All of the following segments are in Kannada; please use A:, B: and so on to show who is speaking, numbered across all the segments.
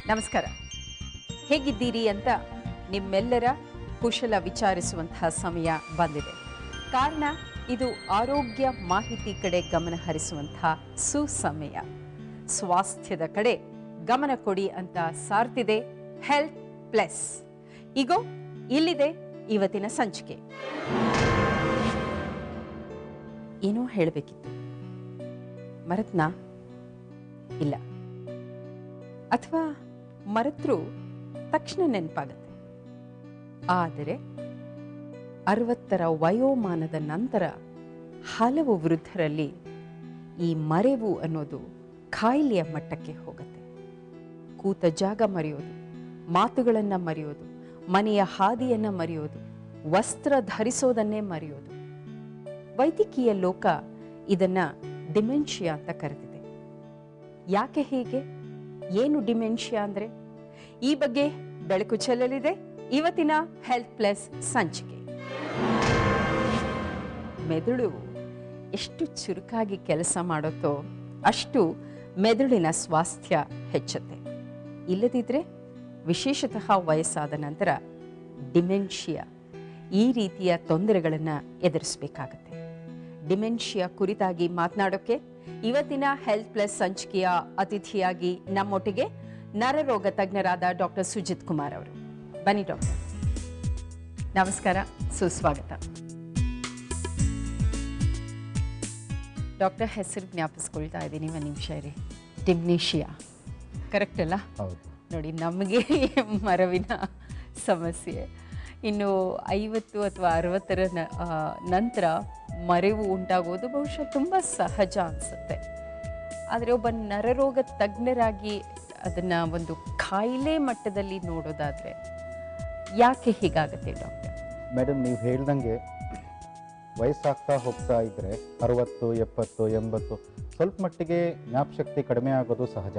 A: ನಮಸ್ಕಾರ ಹೇಗಿದ್ದೀರಿ ಅಂತ ನಿಮ್ಮೆಲ್ಲರ ಕುಶಲ ವಿಚಾರಿಸುವಂತಹ ಸಮಯ ಬಂದಿದೆ ಕಾರಣ ಇದು ಆರೋಗ್ಯ ಮಾಹಿತಿ ಕಡೆ ಗಮನ ಹರಿಸುವಂತಹ ಸುಸಮಯ ಸ್ವಾಸ್ಥ್ಯದ ಕಡೆ ಗಮನ ಕೊಡಿ ಅಂತ ಸಾರ್ತಿದೆ ಹೆಲ್ತ್ ಪ್ಲಸ್ ಈಗೋ ಇಲ್ಲಿದೆ ಇವತ್ತಿನ ಸಂಚಿಕೆ ಏನೋ ಹೇಳಬೇಕಿತ್ತು ಮರತ್ನಾ ಇಲ್ಲ ಅಥವಾ ಮರೆತರೂ ತಕ್ಷಣ ನೆನಪಾಗತ್ತೆ ಆದರೆ ಅರವತ್ತರ ವಯೋಮಾನದ ನಂತರ ಹಲವು ವೃದ್ಧರಲ್ಲಿ ಈ ಮರೆವು ಅನ್ನೋದು ಕಾಯಿಲೆಯ ಮಟ್ಟಕ್ಕೆ ಹೋಗುತ್ತೆ ಕೂತ ಜಾಗ ಮರೆಯೋದು ಮಾತುಗಳನ್ನು ಮರೆಯೋದು ಮನೆಯ ಹಾದಿಯನ್ನು ಮರೆಯೋದು ವಸ್ತ್ರ ಧರಿಸೋದನ್ನೇ ಮರೆಯೋದು ವೈದ್ಯಕೀಯ ಲೋಕ ಇದನ್ನ ಡಿಮೆನ್ಷಿಯಾ ಅಂತ ಕರೆದಿದೆ ಯಾಕೆ ಹೀಗೆ ಏನು ಡಿಮೆನ್ಷಿಯಾ ಅಂದ್ರೆ ಈ ಬಗ್ಗೆ ಬೆಳಕು ಚೆಲ್ಲಲಿದೆ ಇವತ್ತಿನ ಹೆಲ್ತ್ ಪ್ಲಸ್ ಸಂಚಿಕೆ ಮೆದುಳು ಎಷ್ಟು ಚುರುಕಾಗಿ ಕೆಲಸ ಮಾಡುತ್ತೋ ಅಷ್ಟು ಮೆದುಳಿನ ಸ್ವಾಸ್ಥ್ಯ ಹೆಚ್ಚುತ್ತೆ ಇಲ್ಲದಿದ್ರೆ ವಿಶೇಷತಃ ವಯಸ್ಸಾದ ನಂತರ ಡಿಮೆನ್ಷಿಯಾ ಈ ರೀತಿಯ ತೊಂದರೆಗಳನ್ನು ಎದುರಿಸಬೇಕಾಗತ್ತೆ ಡಿಮೆನ್ಷಿಯಾ ಕುರಿತಾಗಿ ಮಾತನಾಡೋಕೆ ಇವತ್ತಿನ ಹೆಲ್ತ್ ಪ್ಲಸ್ ಸಂಚಿಕೆಯ ಅತಿಥಿಯಾಗಿ ನಮ್ಮೊಟ್ಟಿಗೆ ನರರೋಗ ತಜ್ಞರಾದ ಡಾಕ್ಟರ್ ಸುಜಿತ್ ಕುಮಾರ್ ಅವರು ಬನ್ನಿ ಡಾಕ್ಟರ್ ನಮಸ್ಕಾರ ಸುಸ್ವಾಗತ ಡಾಕ್ಟರ್ ಹೆಸರು ಜ್ಞಾಪಿಸ್ಕೊಳ್ತಾ ಇದ್ದೀನಿ ಒಂದು ನಿಮಿಷ ಇರಿ ಡಿಮ್ನೇಷಿಯಾ ಕರೆಕ್ಟ್ ಅಲ್ಲ
B: ಹೌದು
A: ನೋಡಿ ನಮಗೆ ಮರವಿನ ಸಮಸ್ಯೆ ಇನ್ನು ಐವತ್ತು ಅಥವಾ ಅರವತ್ತರ ನ- ಆ, ನಂತರ ಮರೆವು ಉಂಟಾಗೋದು ಬಹುಶಃ ತುಂಬ ಸಹಜ ಅನಿಸುತ್ತೆ ಆದರೆ ಒಬ್ಬ ನರರೋಗ ತಜ್ಞರಾಗಿ ಅದನ್ನು ಒಂದು ಕಾಯಿಲೆ ಮಟ್ಟದಲ್ಲಿ ನೋಡೋದಾದರೆ ಯಾಕೆ ಹೀಗಾಗುತ್ತೆ ಡಾಕ್ಟರ್
B: ಮೇಡಮ್ ನೀವು ಹೇಳ್ದಂಗೆ ವಯಸ್ಸಾಗ್ತಾ ಹೋಗ್ತಾ ಇದ್ರೆ ಅರವತ್ತು ಎಪ್ಪತ್ತು ಎಂಬತ್ತು ಸ್ವಲ್ಪ ಮಟ್ಟಿಗೆ ಜ್ಞಾಪಶಕ್ತಿ ಕಡಿಮೆ ಆಗೋದು ಸಹಜ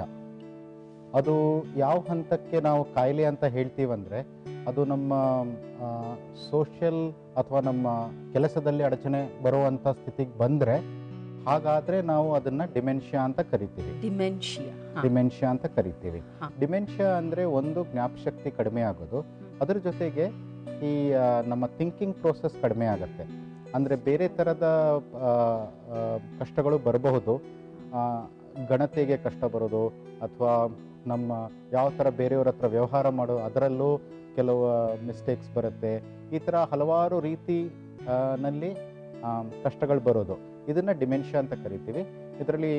B: ಅದು ಯಾವ ಹಂತಕ್ಕೆ ನಾವು ಕಾಯಿಲೆ ಅಂತ ಹೇಳ್ತೀವಂದ್ರೆ ಅದು ನಮ್ಮ ಸೋಷಿಯಲ್ ಅಥವಾ ನಮ್ಮ ಕೆಲಸದಲ್ಲಿ ಅಡಚಣೆ ಬರುವಂಥ ಸ್ಥಿತಿಗೆ ಬಂದರೆ ಹಾಗಾದರೆ ನಾವು ಅದನ್ನು ಡಿಮೆನ್ಷಿಯಾ ಅಂತ ಕರಿತೀವಿ
A: ಡಿಮೆನ್ಷಿಯಾ
B: ಡಿಮೆನ್ಷಿಯಾ ಅಂತ ಕರಿತೀವಿ
A: ಹಾ.
B: ಡಿಮೆನ್ಷಿಯಾ ಅಂದರೆ ಒಂದು ಜ್ಞಾಪಶಕ್ತಿ ಕಡಿಮೆ ಆಗೋದು ಅದ್ರ ಜೊತೆಗೆ ಈ ಆ, ನಮ್ಮ ಥಿಂಕಿಂಗ್ ಪ್ರೋಸೆಸ್ ಕಡಿಮೆ ಆಗುತ್ತೆ ಅಂದರೆ ಬೇರೆ ಥರದ ಆ, ಆ, ಕಷ್ಟಗಳು ಬರಬಹುದು ಆ, ಗಣತೆಗೆ ಕಷ್ಟ ಬರೋದು ಅಥವಾ ನಮ್ಮ ಯಾವ ಥರ ಬೇರೆಯವ್ರ ಹತ್ರ ವ್ಯವಹಾರ ಮಾಡೋ ಅದರಲ್ಲೂ ಕೆಲವು ಮಿಸ್ಟೇಕ್ಸ್ ಬರುತ್ತೆ ಈ ಥರ ಹಲವಾರು ರೀತಿ ಆ, ನಲ್ಲಿ ಆ, ಕಷ್ಟಗಳು ಬರೋದು ಇದನ್ನು ಡಿಮೆನ್ಷಿಯಾ ಅಂತ ಕರಿತೀವಿ ಇದರಲ್ಲಿ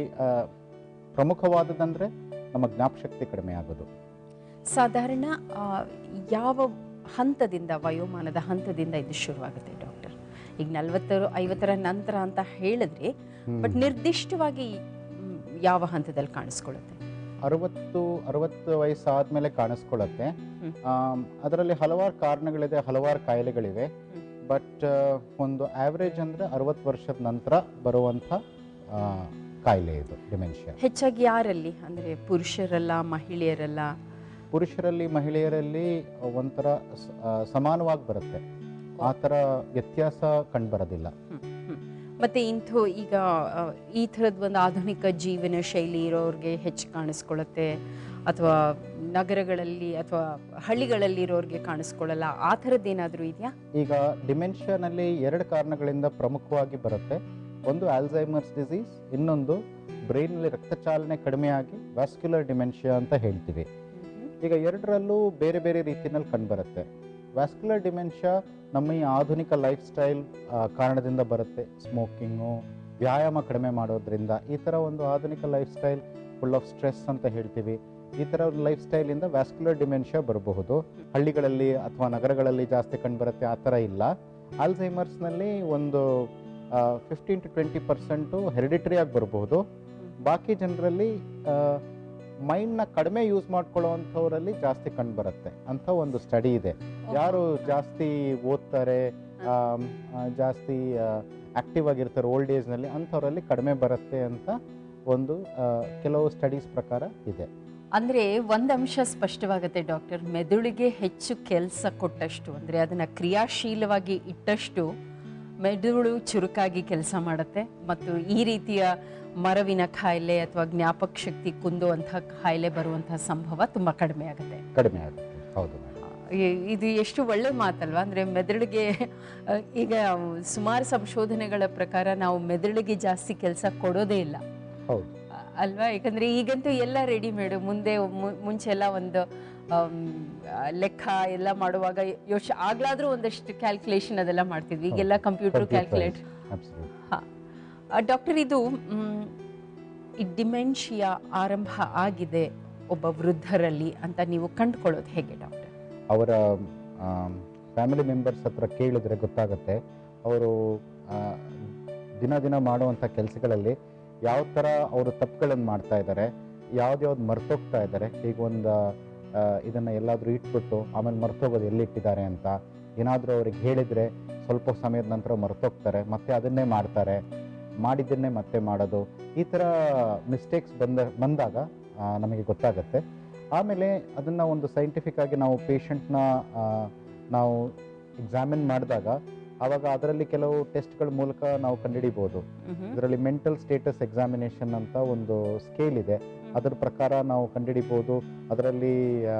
B: ಪ್ರಮುಖವಾದದಂದರೆ ನಮ್ಮ ಜ್ಞಾಪಶಕ್ತಿ ಕಡಿಮೆ ಆಗೋದು
A: ಸಾಧಾರಣ ಆ, ಯಾವ ಹಂತದಿಂದ ವಯೋಮಾನದ ಹಂತದಿಂದ ಇದು ಶುರುವಾಗುತ್ತೆ ಡಾಕ್ಟರ್ ಈಗ ನಲ್ವತ್ತರ ಐವತ್ತರ ನಂತರ ಅಂತ ಹೇಳಿದ್ರಿ ಬಟ್ ನಿರ್ದಿಷ್ಟವಾಗಿ ಮ್, ಯಾವ ಹಂತದಲ್ಲಿ ಕಾಣಿಸ್ಕೊಳ್ಳುತ್ತೆ
B: ಅರವತ್ತು ಅರವತ್ತು ವಯಸ್ಸಾದ್ಮೇಲೆ ಕಾಣಿಸ್ಕೊಳ್ಳುತ್ತೆ
A: ಹ್ಮ್.
B: ಅದರಲ್ಲಿ ಹಲವಾರು ಕಾರಣಗಳಿದೆ ಹಲವಾರು ಕಾಯಿಲೆಗಳಿವೆ
A: ಹ್ಮ್.
B: ಬಟ್ ಒಂದು ಆವ್ರೇಜ್ ಅಂದರೆ ಅರವತ್ತು ವರ್ಷದ ನಂತರ ಬರುವಂಥ ಆ, ಕಾಯಿಲೆ ಇದು ಡಿಮೆನ್ಷಿಯಾ
A: ಹೆಚ್ಚಾಗಿ ಯಾರಲ್ಲಿ ಅಂದ್ರೆ ಪುರುಷರಲ್ಲ ಮಹಿಳೆಯರಲ್ಲ
B: ಪುರುಷರಲ್ಲಿ ಮಹಿಳೆಯರಲ್ಲಿ ಒಂಥರ ಸ- ಆ, ಸಮಾನವಾಗಿ ಬರುತ್ತೆ ಆ ಥರ ವ್ಯತ್ಯಾಸ ಕಂಡುಬರೋದಿಲ್ಲ
A: ಹ್ಮ್, ಹ್ಮ್. ಮತ್ತೆ ಇಂಥ ಈಗ ಆ, ಈ ಥರದ್ ಒಂದು ಆಧುನಿಕ ಜೀವನ ಶೈಲಿ ಇರೋರಿಗೆ ಹೆಚ್ಚು ಕಾಣಿಸ್ಕೊಳ್ಳುತ್ತೆ ಅಥವಾ ನಗರಗಳಲ್ಲಿ ಅಥವಾ ಹಳ್ಳಿಗಳಲ್ಲಿ ಇರೋರಿಗೆ ಕಾಣಿಸ್ಕೊಳ್ಳಲ್ಲ ಆ ಥರದ್ದೇನಾದರೂ ಇದೆಯಾ
B: ಈಗ ಡಿಮೆನ್ಷಿಯಾನಲ್ಲಿ ಎರಡು ಕಾರಣಗಳಿಂದ ಪ್ರಮುಖವಾಗಿ ಬರುತ್ತೆ ಒಂದು ಆಲ್ಝೈಮರ್ಸ್ ಡಿಸೀಸ್ ಇನ್ನೊಂದು ಬ್ರೈನಲ್ಲಿ ರಕ್ತಚಾಲನೆ ಕಡಿಮೆಯಾಗಿ ವ್ಯಾಸ್ಕ್ಯುಲರ್ ಡಿಮೆನ್ಷಿಯಾ ಅಂತ ಹೇಳ್ತೀವಿ ಈಗ ಎರಡರಲ್ಲೂ ಬೇರೆ ಬೇರೆ ರೀತಿಯಲ್ಲಿ ಕಂಡುಬರುತ್ತೆ ವ್ಯಾಸ್ಕ್ಯುಲರ್ ಡಿಮೆನ್ಷಿಯಾ ನಮ್ಮ ಈ ಆಧುನಿಕ ಲೈಫ್ ಸ್ಟೈಲ್ ಕಾರಣದಿಂದ ಬರುತ್ತೆ ಸ್ಮೋಕಿಂಗು ವ್ಯಾಯಾಮ ಕಡಿಮೆ ಮಾಡೋದ್ರಿಂದ ಈ ಥರ ಒಂದು ಆಧುನಿಕ lifestyle full of stress ಅಂತ ಹೇಳ್ತೀವಿ ಈ ಥರ ಒಂದು ಲೈಫ್ ಸ್ಟೈಲಿಂದ ವ್ಯಾಸ್ಕ್ಯುಲರ್ ಡಿಮೆನ್ಷಿಯಾ ಬರಬಹುದು ಹಳ್ಳಿಗಳಲ್ಲಿ ಅಥವಾ ನಗರಗಳಲ್ಲಿ ಜಾಸ್ತಿ ಕಂಡುಬರುತ್ತೆ ಆ ಥರ ಇಲ್ಲ ಆಲ್ಝೈಮರ್ಸ್ನಲ್ಲಿ ಒಂದು ಫಿಫ್ಟೀನ್ ಟು ಟ್ವೆಂಟಿ ಪರ್ಸೆಂಟು ಹೆರಿಡಿಟರಿಯಾಗಿ ಬರಬಹುದು ಬಾಕಿ ಜನರಲ್ಲಿ ಮೈಂಡ್ನ ಕಡಿಮೆ ಯೂಸ್ ಮಾಡ್ಕೊಳ್ಳೋವಂಥವ್ರಲ್ಲಿ ಜಾಸ್ತಿ ಕಂಡುಬರುತ್ತೆ ಅಂತ ಒಂದು ಸ್ಟಡಿ ಇದೆ ಯಾರು ಜಾಸ್ತಿ ಓದ್ತಾರೆ ಆಮ್, ಆ, ಜಾಸ್ತಿ ಆಕ್ಟಿವ್ ಆಗಿರ್ತಾರೆ ಓಲ್ಡ್ ಏಜ್ನಲ್ಲಿ ಅಂಥವರಲ್ಲಿ ಕಡಿಮೆ ಬರುತ್ತೆ ಅಂತ ಒಂದು ಆ, ಕೆಲವು ಸ್ಟಡೀಸ್ ಪ್ರಕಾರ ಇದೆ
A: ಅಂದ್ರೆ ಒಂದು ಅಂಶ ಸ್ಪಷ್ಟವಾಗುತ್ತೆ ಡಾಕ್ಟರ್ ಮೆದುಳಿಗೆ ಹೆಚ್ಚು ಕೆಲಸ ಕೊಟ್ಟಷ್ಟು ಅಂದ್ರೆ ಅದನ್ನ ಕ್ರಿಯಾಶೀಲವಾಗಿ ಇಟ್ಟಷ್ಟು ಮೆದುಳು ಚುರುಕಾಗಿ ಕೆಲಸ ಮಾಡುತ್ತೆ ಮತ್ತು ಈ ರೀತಿಯ ಮರವಿನ ಕಾಯಿಲೆ ಅಥವಾ ಜ್ಞಾಪಕ ಶಕ್ತಿ ಕುಂದುವಂಥ ಕಾಯಿಲೆ ಬರುವಂತಹ ಸಂಭವ ತುಂಬ ಕಡಿಮೆ ಆಗುತ್ತೆ
B: ಕಡಿಮೆ ಆಗುತ್ತೆ ಹೌದು ಮೇಡಮ್
A: ಇ- ಇದು ಎಷ್ಟು ಒಳ್ಳೆ ಮಾತಲ್ವಾ ಅಂದರೆ ಮೆದುಳಿಗೆ ಅಹ್, ಈಗ ಸುಮಾರು ಸಂಶೋಧನೆಗಳ ಪ್ರಕಾರ ನಾವು ಮೆದುಳಿಗೆ ಜಾಸ್ತಿ ಕೆಲಸ ಕೊಡೋದೇ ಇಲ್ಲ
B: ಹೌದು
A: ಅ- ಅಲ್ವಾ ಯಾಕಂದ್ರೆ ಈಗಂತೂ ಎಲ್ಲ ರೆಡಿಮೇಡ್ ಮುಂದೆ ಮು- ಮುಂಚೆ ಎಲ್ಲ ಒಂದು ಆಮ್, ಆ, ಲೆಕ್ಕ ಎಲ್ಲ ಮಾಡುವಾಗ ಯೋಚ ಆಗ್ಲಾದ್ರೂ ಒಂದಷ್ಟು ಕ್ಯಾಲ್ಕುಲೇಷನ್ ಅದೆಲ್ಲ ಮಾಡ್ತಿದ್ವಿ ಈಗೆಲ್ಲ ಕಂಪ್ಯೂಟರ್ ಕ್ಯಾಲ್ಕುಲೇಟ್
B: ಅಬ್ಸಲ್ಯೂಟ್
A: ಡಾಕ್ಟರ್ ಇದು ಮ್, ಈ ಡಿಮೆನ್ಷಿಯಾ ಆರಂಭ ಆಗಿದೆ ಒಬ್ಬ ವೃದ್ಧರಲ್ಲಿ ಅಂತ ನೀವು ಕಂಡುಕೊಳ್ಳೋದು ಹೇಗೆ ಡಾಕ್ಟರ್
B: ಅವರ ಫ್ಯಾಮಿಲಿ ಮೆಂಬರ್ಸ್ ಹತ್ರ ಕೇಳಿದ್ರೆ ಗೊತ್ತಾಗುತ್ತೆ ಅವರು ದಿನ ದಿನ ಮಾಡುವಂಥ ಕೆಲಸಗಳಲ್ಲಿ ಯಾವ ಥರ ಅವರು ತಪ್ಪುಗಳನ್ನು ಮಾಡ್ತಾ ಇದ್ದಾರೆ ಯಾವ್ದ್ಯಾವ್ದು ಮರ್ತೋಗ್ತಾ ಇದ್ದಾರೆ ಈಗ ಒಂದು ಇದನ್ನು ಎಲ್ಲಾದರೂ ಇಟ್ಬಿಟ್ಟು ಆಮೇಲೆ ಮರ್ತೋಗೋದು ಎಲ್ಲಿಟ್ಟಿದ್ದಾರೆ ಅಂತ ಏನಾದರೂ ಅವ್ರಿಗೆ ಹೇಳಿದರೆ ಸ್ವಲ್ಪ ಸಮಯದ ನಂತರ ಮರ್ತೋಗ್ತಾರೆ ಮತ್ತೆ ಅದನ್ನೇ ಮಾಡ್ತಾರೆ ಮಾಡಿದ್ದನ್ನೇ ಮತ್ತೆ ಮಾಡೋದು ಈ ಥರ ಮಿಸ್ಟೇಕ್ಸ್ ಬಂದ ಬಂದಾಗ ಆ, ನಮಗೆ ಗೊತ್ತಾಗುತ್ತೆ ಆಮೇಲೆ ಅದನ್ನು ಒಂದು ಸೈಂಟಿಫಿಕ್ ಆಗಿ ನಾವು ಪೇಷಂಟ್ನ ನಾವು ಎಕ್ಸಾಮಿನ್ ಮಾಡಿದಾಗ ಆವಾಗ ಅದರಲ್ಲಿ ಕೆಲವು ಟೆಸ್ಟ್ಗಳ ಮೂಲಕ ನಾವು ಕಂಡುಹಿಡಿಬೋದು ಇದರಲ್ಲಿ ಮೆಂಟಲ್ ಸ್ಟೇಟಸ್ ಎಕ್ಸಾಮಿನೇಷನ್ ಅಂತ ಒಂದು ಸ್ಕೇಲ್ ಇದೆ ಅದರ ಪ್ರಕಾರ ನಾವು ಕಂಡುಹಿಡಿಬೋದು ಅದರಲ್ಲಿ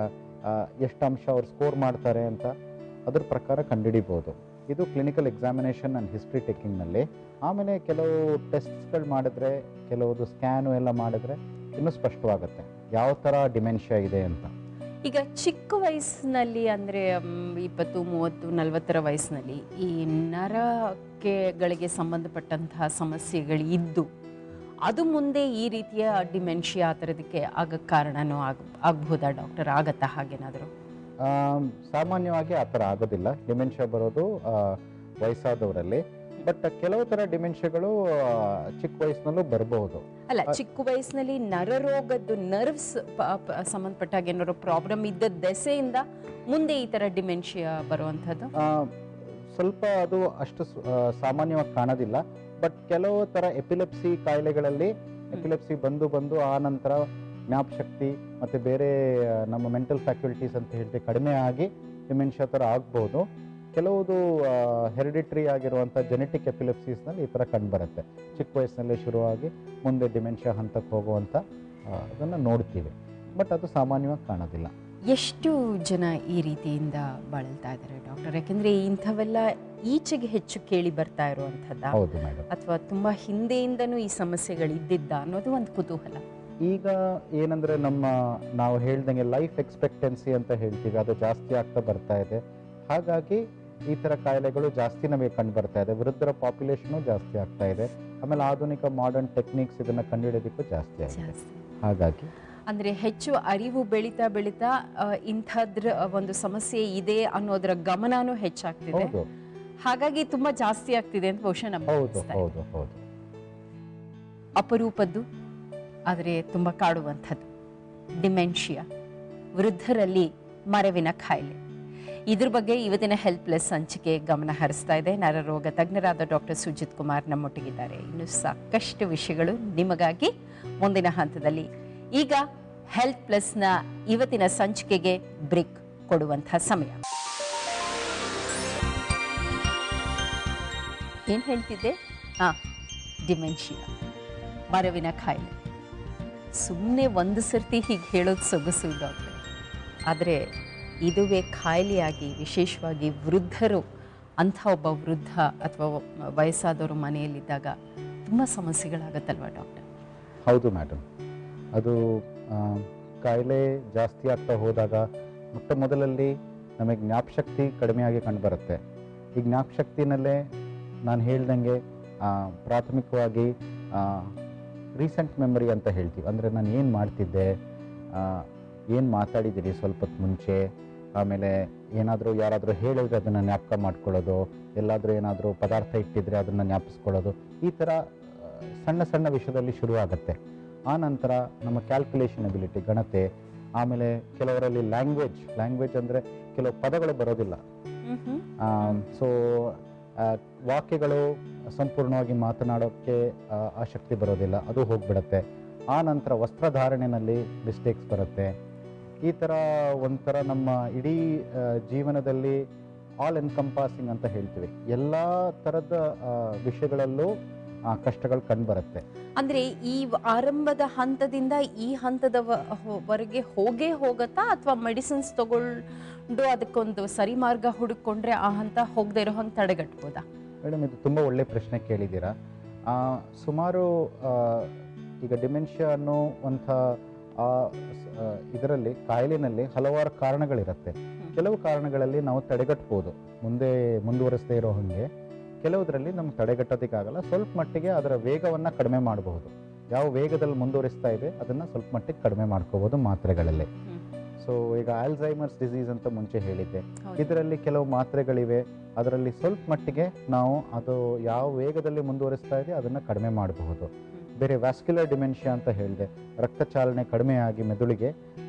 B: ಎಷ್ಟು ಅಂಶ ಅವ್ರು ಸ್ಕೋರ್ ಮಾಡ್ತಾರೆ ಅಂತ ಅದ್ರ ಪ್ರಕಾರ ಕಂಡುಹಿಡಿಬೋದು ಇದು ಕ್ಲಿನಿಕಲ್ ಎಕ್ಸಾಮಿನೇಷನ್ ಆ್ಯಂಡ್ ಹಿಸ್ಟ್ರಿ ಟೇಕಿಂಗ್ನಲ್ಲಿ ಆಮೇಲೆ ಕೆಲವು ಟೆಸ್ಟ್ಸ್ಗಳು ಮಾಡಿದ್ರೆ ಕೆಲವುದು ಸ್ಕ್ಯಾನು ಎಲ್ಲ ಮಾಡಿದ್ರೆ ಇನ್ನೂ ಸ್ಪಷ್ಟವಾಗುತ್ತೆ ಯಾವ ಥರ ಡಿಮೆನ್ಷಿಯಾ ಇದೆ ಅಂತ
A: ಈಗ ಚಿಕ್ಕ ವಯಸ್ಸಿನಲ್ಲಿ ಅಂದರೆ ಇಪ್ಪತ್ತು ಮೂವತ್ತು ನಲವತ್ತರ ವಯಸ್ಸಿನಲ್ಲಿ ಈ ನರಕೆಗಳಿಗೆ ಸಂಬಂಧಪಟ್ಟಂತಹ ಸಮಸ್ಯೆಗಳು ಇದ್ದು ಅದು ಮುಂದೆ ಈ ರೀತಿಯ ಡಿಮೆನ್ಷಿಯಾ ಆ ಥರದಕ್ಕೆ ಆಗಕ್ಕೆ ಕಾರಣನೂ ಆಗ ಆಗ್ಬೋದಾ ಡಾಕ್ಟರ್ ಆಗತ್ತಾ ಹಾಗೇನಾದರೂ
B: ಆಮ್, ಸಾಮಾನ್ಯವಾಗಿ ಆ ಥರ ಆಗೋದಿಲ್ಲ ಡಿಮೆನ್ಷಿಯಾ ಬರೋದು ಆ, ವಯಸ್ಸಾದವರಲ್ಲಿ ಬಟ್ ಕೆಲವು ಥರ ಡಿಮೆನ್ಷಿಯಾಗಳು ಆ, ಚಿಕ್ಕ ವಯಸ್ಸಿನಲ್ಲೂ ಬರಬಹುದು
A: ಅಲ್ಲ ಚಿಕ್ಕ ವಯಸ್ಸಿನಲ್ಲಿ ನರರೋಗದ್ದು ನರ್ವ್ಸ್ ಸಂಬಂಧಪಟ್ಟಾಗ ಏನಾದ್ರು ಪ್ರಾಬ್ಲಮ್ ಇದ್ದ ದೆಸೆಯಿಂದ ಮುಂದೆ ಈ ಥರ ಡಿಮೆನ್ಷಿಯಾ ಬರುವಂಥದ್ದು
B: ಸ್ವಲ್ಪ ಅದು ಅಷ್ಟು ಸ್- ಆ, ಸಾಮಾನ್ಯವಾಗಿ ಕಾಣೋದಿಲ್ಲ ಬಟ್ ಕೆಲವು ಥರ ಎಪಿಲೆಪ್ಸಿ ಕಾಯಿಲೆಗಳಲ್ಲಿ ಎಪಿಲೆಪ್ಸಿ ಬಂದು ಬಂದು ಆ ನಂತರ ಜ್ಞಾಪಶಕ್ತಿ ಮತ್ತು ಬೇರೆ ಆ, ನಮ್ಮ ಮೆಂಟಲ್ ಫ್ಯಾಕಲ್ಟೀಸ್ ಅಂತ ಹೇಳ್ತೀವಿ ಕಡಿಮೆ ಆಗಿ ಡಿಮೆನ್ಷಿಯಾ ಥರ ಆಗ್ಬೋದು ಕೆಲವುದು ಹೆರಿಡಿಟ್ರಿ ಆಗಿರುವಂಥ ಜೆನೆಟಿಕ್ ಎಪಿಲೆಪ್ಸೀಸ್ನಲ್ಲಿ ಈ ಥರ ಕಂಡುಬರುತ್ತೆ ಚಿಕ್ಕ ವಯಸ್ಸಿನಲ್ಲೇ ಶುರುವಾಗಿ ಮುಂದೆ ಡಿಮೆನ್ಷಿಯಾ ಹಂತಕ್ಕೆ ಹೋಗುವಂಥ ಅದನ್ನು ನೋಡ್ತೀವಿ ಬಟ್ ಅದು ಸಾಮಾನ್ಯವಾಗಿ ಕಾಣೋದಿಲ್ಲ
A: ಎಷ್ಟು ಜನ ಈ ರೀತಿಯಿಂದ ಬಳಲ್ತಾ ಇದ್ದಾರೆ ಡಾಕ್ಟರ್ ಯಾಕೆಂದ್ರೆ ಇಂಥವೆಲ್ಲ ಈಚೆಗೆ ಹೆಚ್ಚು ಕೇಳಿ ಬರ್ತಾ ಇರುವಂಥದ್ದ
B: ಹೌದು ಮೇಡಮ್
A: ಅಥವಾ ತುಂಬಾ ಹಿಂದೆಯಿಂದನೂ ಈ ಸಮಸ್ಯೆಗಳು ಇದ್ದಿದ್ದ ಅನ್ನೋದು ಒಂದು ಕುತೂಹಲ
B: ಈಗ ಏನಂದ್ರೆ ನಮ್ಮ ನಾವು ಹೇಳ್ದಂಗೆ ಲೈಫ್ ಎಕ್ಸ್ಪೆಕ್ಟೆನ್ಸಿ ಅಂತ ಹೇಳ್ತೀವಿ ಅದು ಜಾಸ್ತಿ ಆಗ್ತಾ ಬರ್ತಾ ಇದೆ ಹಾಗಾಗಿ ಈ ಥರ ಕಾಯಿಲೆಗಳು ಜಾಸ್ತಿ ನಮಗೆ ಕಂಡು ಬರ್ತಾ ಇದೆ ವೃದ್ಧರ ಪಾಪ್ಯುಲೇಷನು ಜಾಸ್ತಿ ಆಗ್ತಾ ಇದೆ ಆಮೇಲೆ ಆಧುನಿಕ ಮಾಡರ್ನ್ ಟೆಕ್ನಿಕ್ಸ್ ಇದನ್ನ ಕಂಡುಹಿಡಿಯೋದಕ್ಕೂ ಜಾಸ್ತಿ ಆಗಿದೆ
A: ಜಾಸ್ತಿ
B: ಹಾಗಾಗಿ
A: ಅಂದ್ರೆ ಹೆಚ್ಚು ಅರಿವು ಬೆಳೀತಾ ಬೆಳೀತಾ ಆ, ಇಂಥದ್ರ ಒಂದು ಸಮಸ್ಯೆ ಇದೆ ಅನ್ನೋದರ ಗಮನನೂ ಹೆಚ್ಚಾಗ್ತಿದೆ
B: ಹೌದು
A: ಹಾಗಾಗಿ ತುಂಬಾ ಜಾಸ್ತಿ ಆಗ್ತಿದೆ ಅಂತ ಬಹುಶಃ ನಮ್ಗೆ
B: ಹೌದು
A: ಅನಿಸ್ತಾ ಇದೆ.
B: ಹೌದು ಹೌದು
A: ಅಪರೂಪದ್ದು ಆದರೆ ತುಂಬ ಕಾಡುವಂಥದ್ದು ಡಿಮೆನ್ಷಿಯಾ ವೃದ್ಧರಲ್ಲಿ ಮರವಿನ ಕಾಯಿಲೆ ಇದ್ರ ಬಗ್ಗೆ ಇವತ್ತಿನ ಹೆಲ್ಪ್ಲೆಸ್ ಸಂಚಿಕೆ ಗಮನ ಹರಿಸ್ತಾ ಇದೆ ನರರೋಗ ತಜ್ಞರಾದ ಡಾಕ್ಟರ್ ಸುಜಿತ್ ಕುಮಾರ್ ನಮ್ಮೊಟ್ಟಿಗಿದ್ದಾರೆ ಇನ್ನು ಸಾಕಷ್ಟು ವಿಷಯಗಳು ನಿಮಗಾಗಿ ಮುಂದಿನ ಹಂತದಲ್ಲಿ ಈಗ ಹೆಲ್ತ್ ಪ್ಲಸ್ನ ಇವತ್ತಿನ ಸಂಚಿಕೆಗೆ ಬ್ರೇಕ್ ಕೊಡುವಂಥ ಸಮಯ ಏನು ಹೇಳ್ತಿದ್ದೆ ಹಾಂ ಡಿಮೆನ್ಷಿಯಾ ಮರವಿನ ಕಾಯಿಲೆ ಸುಮ್ಮನೆ ಒಂದು ಸರ್ತಿ ಹೀಗೆ ಹೇಳೋದು ಸೊಗಸು ಡಾಕ್ಟರ್ ಆದರೆ ಇದುವೇ ಕಾಯಿಲೆಯಾಗಿ ವಿಶೇಷವಾಗಿ ವೃದ್ಧರು ಅಂಥ ಒಬ್ಬ ವೃದ್ಧ ಅಥವಾ ಒಬ್ಬ ವಯಸ್ಸಾದವರು ಮನೆಯಲ್ಲಿದ್ದಾಗ ತುಂಬ ಸಮಸ್ಯೆಗಳಾಗತ್ತಲ್ವ ಡಾಕ್ಟರ್
B: ಹೌದು ಮೇಡಮ್ ಅದು ಆ, ಕಾಯಿಲೆ ಜಾಸ್ತಿ ಆಗ್ತಾ ಹೋದಾಗ ಮೊಟ್ಟ ಮೊದಲಲ್ಲಿ ನಮಗೆ ಜ್ಞಾಪಶಕ್ತಿ ಕಡಿಮೆಯಾಗಿ ಕಂಡುಬರುತ್ತೆ ಈ ಜ್ಞಾಪಶಕ್ತಿನಲ್ಲೇ ನಾನು ಹೇಳ್ದಂಗೆ ಆ, ಪ್ರಾಥಮಿಕವಾಗಿ ರೀಸೆಂಟ್ ಮೆಮರಿ ಅಂತ ಹೇಳ್ತೀವಿ ಅಂದರೆ ನಾನು ಏನು ಮಾಡ್ತಿದ್ದೆ ಏನು ಮಾತಾಡಿದ್ದೀನಿ ಸ್ವಲ್ಪ ಹೊತ್ತು ಮುಂಚೆ ಆಮೇಲೆ ಏನಾದರೂ ಯಾರಾದರೂ ಹೇಳಿದ್ರೆ ಅದನ್ನು ಜ್ಞಾಪಕ ಮಾಡ್ಕೊಳ್ಳೋದು ಎಲ್ಲಾದರೂ ಏನಾದರೂ ಪದಾರ್ಥ ಇಟ್ಟಿದ್ರೆ ಅದನ್ನು ಜ್ಞಾಪಿಸ್ಕೊಳ್ಳೋದು ಈ ಥರ ಆ, ಸಣ್ಣ ಸಣ್ಣ ವಿಷಯದಲ್ಲಿ ಶುರು ಆಗುತ್ತೆ ಆ ನಂತರ ನಮ್ಮ ಕ್ಯಾಲ್ಕುಲೇಷನ್ ಎಬಿಲಿಟಿ ಗಣತೆ ಆಮೇಲೆ ಕೆಲವರಲ್ಲಿ ಲ್ಯಾಂಗ್ವೇಜ್ ಲ್ಯಾಂಗ್ವೇಜ್ ಅಂದರೆ ಕೆಲವು ಪದಗಳು ಬರೋದಿಲ್ಲ ಸೊ ವಾಕ್ಯಗಳು ಸಂಪೂರ್ಣವಾಗಿ ಮಾತನಾಡೋಕ್ಕೆ ಆ, ಆಸಕ್ತಿ ಬರೋದಿಲ್ಲ ಅದು ಹೋಗ್ಬಿಡುತ್ತೆ ಆ ನಂತರ ವಸ್ತ್ರಧಾರಣೆಯಲ್ಲಿ ಮಿಸ್ಟೇಕ್ಸ್ ಬರುತ್ತೆ ಈ ಥರ ಒಂಥರ ನಮ್ಮ ಇಡೀ ಆ, ಜೀವನದಲ್ಲಿ ಆಲ್ ಎನ್ಕಂಪಾಸಿಂಗ್ ಅಂತ ಹೇಳ್ತೀವಿ ಎಲ್ಲ ಥರದ ಆ, ವಿಷಯಗಳಲ್ಲೂ ಆ, ಕಷ್ಟಗಳು ಕಂಡುಬರುತ್ತೆ
A: ಅಂದ್ರೆ ಈ ವ- ಆರಂಭದ ಹಂತದಿಂದ ಈ ಹಂತದ ವ- ಹೊ- ವರೆಗೆ ಹೋಗೇ ಹೋಗತ್ತಾ ಅಥವಾ ಮೆಡಿಸಿನ್ಸ್ ತಗೊಂಡು ಅದಕ್ಕೊಂದು ಸರಿ ಮಾರ್ಗ ಹುಡುಕೊಂಡ್ರೆ ಆ ಹಂತ ಹೋಗದೆ ಇರೋ ಹಂಗೆ ತಡೆಗಟ್ಬೋದಾ
B: ಮೇಡಮ್ ಇದು ತುಂಬ ಒಳ್ಳೆ ಪ್ರಶ್ನೆ ಕೇಳಿದ್ದೀರಾ ಆ, ಸುಮಾರು ಆ, ಈಗ ಡಿಮೆನ್ಷಿಯಾ ಅನ್ನೋ ಒಂಥ ಇದರಲ್ಲಿ ಕಾಯಿಲೆನಲ್ಲಿ ಹಲವಾರು ಕಾರಣಗಳಿರುತ್ತೆ ಕೆಲವು ಕಾರಣಗಳಲ್ಲಿ ನಾವು ತಡೆಗಟ್ಬೋದು ಮುಂದೆ ಮುಂದುವರಿಸದೇ ಇರೋ ಹಾಗೆ ಕೆಲವುದರಲ್ಲಿ ನಮ್ಗೆ ತಡೆಗಟ್ಟೋದಕ್ಕಾಗಲ್ಲ ಸ್ವಲ್ಪ ಮಟ್ಟಿಗೆ ಅದರ ವೇಗವನ್ನು ಕಡಿಮೆ ಮಾಡಬಹುದು ಯಾವ ವೇಗದಲ್ಲಿ ಮುಂದುವರಿಸ್ತಾ ಇದೆ ಅದನ್ನು ಸ್ವಲ್ಪ ಮಟ್ಟಿಗೆ ಕಡಿಮೆ ಮಾಡ್ಕೋಬೋದು ಮಾತ್ರೆಗಳಲ್ಲಿ
A: ಹ್ಮ್.
B: ಸೊ ಈಗ ಆಲ್ಝೈಮರ್ಸ್ ಡಿಸೀಸ್ ಅಂತ ಮುಂಚೆ ಹೇಳಿದ್ದೆ
A: ಹೌದು.
B: ಇದರಲ್ಲಿ ಕೆಲವು ಮಾತ್ರೆಗಳಿವೆ ಅದರಲ್ಲಿ ಸ್ವಲ್ಪ ಮಟ್ಟಿಗೆ ನಾವು ಅದು ಯಾವ ವೇಗದಲ್ಲಿ ಮುಂದುವರಿಸ್ತಾ ಇದೆ ಅದನ್ನು ಕಡಿಮೆ ಮಾಡಬಹುದು ಬೇರೆ ವ್ಯಾಸ್ಕ್ಯುಲರ್ ಡಿಮೆನ್ಷಿಯಾ ಅಂತ ಹೇಳಿದೆ ರಕ್ತ ಚಾಲನೆ ಕಡಿಮೆಯಾಗಿ ಮೆದುಳಿಗೆ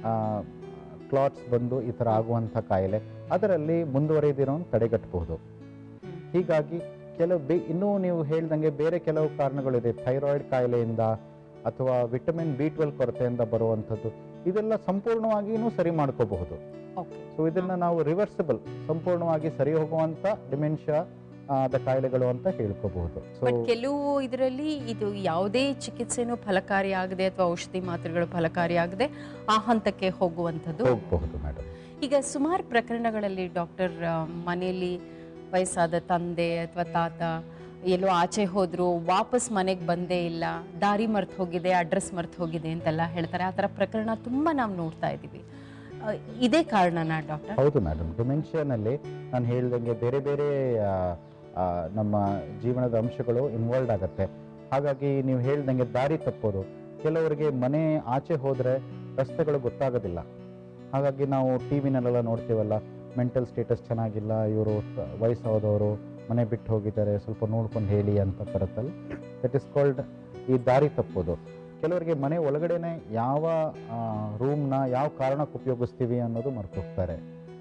B: ಕ್ಲಾಟ್ಸ್ ಬಂದು ಈ ಥರ ಆಗುವಂಥ ಕಾಯಿಲೆ ಅದರಲ್ಲಿ ಮುಂದುವರಿದಿರೋನ್ ತಡೆಗಟ್ಟಬಹುದು
A: ಹ್ಮ್.
B: ಹೀಗಾಗಿ ಕೆಲವು ಬೇ ಇನ್ನೂ ನೀವು ಹೇಳ್ದಂಗೆ ಬೇರೆ ಕೆಲವು ಕಾರಣಗಳಿದೆ ಥೈರಾಯ್ಡ್ ಕಾಯಿಲೆಯಿಂದ ಅಥವಾ ವಿಟಮಿನ್ ಬಿ ಟ್ವೆಲ್ ಕೊರತೆಯಿಂದ ಬರುವಂಥದ್ದು ಇದೆಲ್ಲ ಸಂಪೂರ್ಣವಾಗಿಯೂ ಸರಿ ಮಾಡ್ಕೋಬಹುದು
A: Okay.
B: ಸೊ ಇದನ್ನ ನಾವು ರಿವರ್ಸಿಬಲ್ ಸಂಪೂರ್ಣವಾಗಿ ಸರಿ ಹೋಗುವಂತ ಡಿಮೆನ್ಷಿಯಾ ಆದ ಕಾಯಿಲೆಗಳು ಅಂತ ಹೇಳ್ಕೋಬಹುದು ಸೊ
A: ಬಟ್ ಕೆಲವು ಇದರಲ್ಲಿ ಇದು ಯಾವುದೇ ಚಿಕಿತ್ಸೆನೂ ಫಲಕಾರಿಯಾಗದೆ ಅಥವಾ ಔಷಧಿ ಮಾತ್ರೆಗಳು ಫಲಕಾರಿಯಾಗದೆ ಆ ಹಂತಕ್ಕೆ ಹೋಗುವಂಥದ್ದು
B: ಹೋಗಬಹುದು ಮೇಡಮ್
A: ಈಗ ಸುಮಾರು ಪ್ರಕರಣಗಳಲ್ಲಿ ಡಾಕ್ಟರ್ ಮನೆಯಲ್ಲಿ ವಯಸ್ಸಾದ ತಂದೆ ಅಥವಾ ತಾತ ಎಲ್ಲೋ ಆಚೆ ಹೋದ್ರು ವಾಪಸ್ ಮನೆಗೆ ಬಂದೇ ಇಲ್ಲ ದಾರಿ ಮರ್ತು ಹೋಗಿದೆ ಅಡ್ರೆಸ್ ಮರ್ತು ಹೋಗಿದೆ ಅಂತೆಲ್ಲ ಹೇಳ್ತಾರೆ ಆ ಥರ ಪ್ರಕರಣ ತುಂಬ ನಾವು ನೋಡ್ತಾ ಇದ್ದೀವಿ ಆ, ಇದೇ ಕಾರಣನಾ ಡಾಕ್ಟರ್
B: ಹೌದು ಮೇಡಮ್ ಡಿಮೆನ್ಷಿಯಾನಲ್ಲಿ ನಾನು ಹೇಳ್ದಂಗೆ ಬೇರೆ ಬೇರೆ ಆ, ಆ, ನಮ್ಮ ಜೀವನದ ಅಂಶಗಳು ಇನ್ವಾಲ್ವ್ ಆಗುತ್ತೆ ಹಾಗಾಗಿ ನೀವು ಹೇಳ್ದಂಗೆ ದಾರಿ ತಪ್ಪೋದು ಕೆಲವರಿಗೆ ಮನೆ ಆಚೆ ಹೋದರೆ ರಸ್ತೆಗಳು ಗೊತ್ತಾಗೋದಿಲ್ಲ ಹಾಗಾಗಿ ನಾವು ಟಿ ವಿನಲ್ಲೆಲ್ಲ ನೋಡ್ತೀವಲ್ಲ ಮೆಂಟಲ್ ಸ್ಟೇಟಸ್ ಚೆನ್ನಾಗಿಲ್ಲ ಇವರು ವಯಸ್ಸಾದವರು ಮನೆ ಬಿಟ್ಟು ಹೋಗಿದ್ದಾರೆ ಸ್ವಲ್ಪ ನೋಡ್ಕೊಂಡು ಹೇಳಿ ಅಂತ ಬರುತ್ತಲ್ಲ ದಟ್ ಇಸ್ ಕಾಲ್ಡ್ ಈ ದಾರಿ ತಪ್ಪೋದು ಕೆಲವರಿಗೆ ಮನೆ ಒಳಗಡೆನೆ ಯಾವ ರೂಮ್ನ ಯಾವ ಕಾರಣಕ್ಕೆ ಉಪಯೋಗಿಸ್ತೀವಿ ಅನ್ನೋದು ಮರ್ತೋಗ್ತಾರೆ